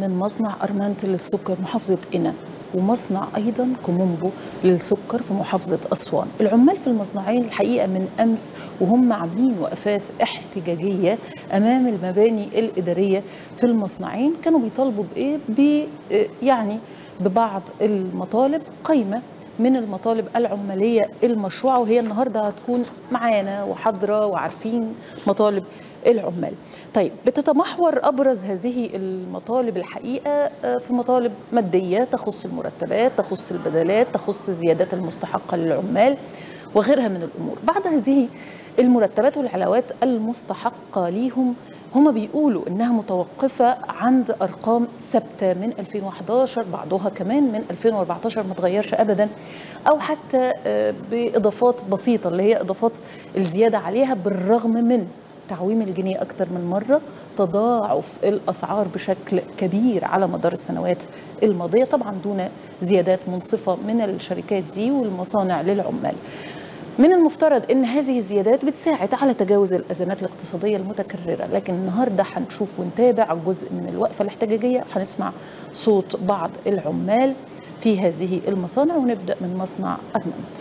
من مصنع أرمنت للسكر محافظة قنا ومصنع أيضا كومومبو للسكر في محافظة أسوان العمال في المصنعين الحقيقة من أمس وهم عاملين وقفات احتجاجية أمام المباني الإدارية في المصنعين كانوا بيطالبوا بإيه؟ ب يعني ببعض المطالب قايمة من المطالب العمالية المشروعة وهي النهاردة هتكون معانا وحاضرة وعارفين مطالب العمال طيب بتتمحور أبرز هذه المطالب الحقيقة في مطالب مادية تخص المرتبات تخص البدلات تخص الزيادات المستحقة للعمال وغيرها من الأمور بعد هذه المرتبات والعلاوات المستحقة ليهم هم بيقولوا انها متوقفه عند ارقام ثابته من 2011 بعضها كمان من 2014 ما تغيرش ابدا او حتى باضافات بسيطه اللي هي اضافات الزياده عليها بالرغم من تعويم الجنيه اكثر من مره تضاعف الاسعار بشكل كبير على مدار السنوات الماضيه طبعا دون زيادات منصفه من الشركات دي والمصانع للعمال من المفترض ان هذه الزيادات بتساعد على تجاوز الازمات الاقتصاديه المتكرره لكن النهارده هنشوف ونتابع جزء من الوقفه الاحتجاجيه هنسمع صوت بعض العمال في هذه المصانع ونبدا من مصنع ارمنت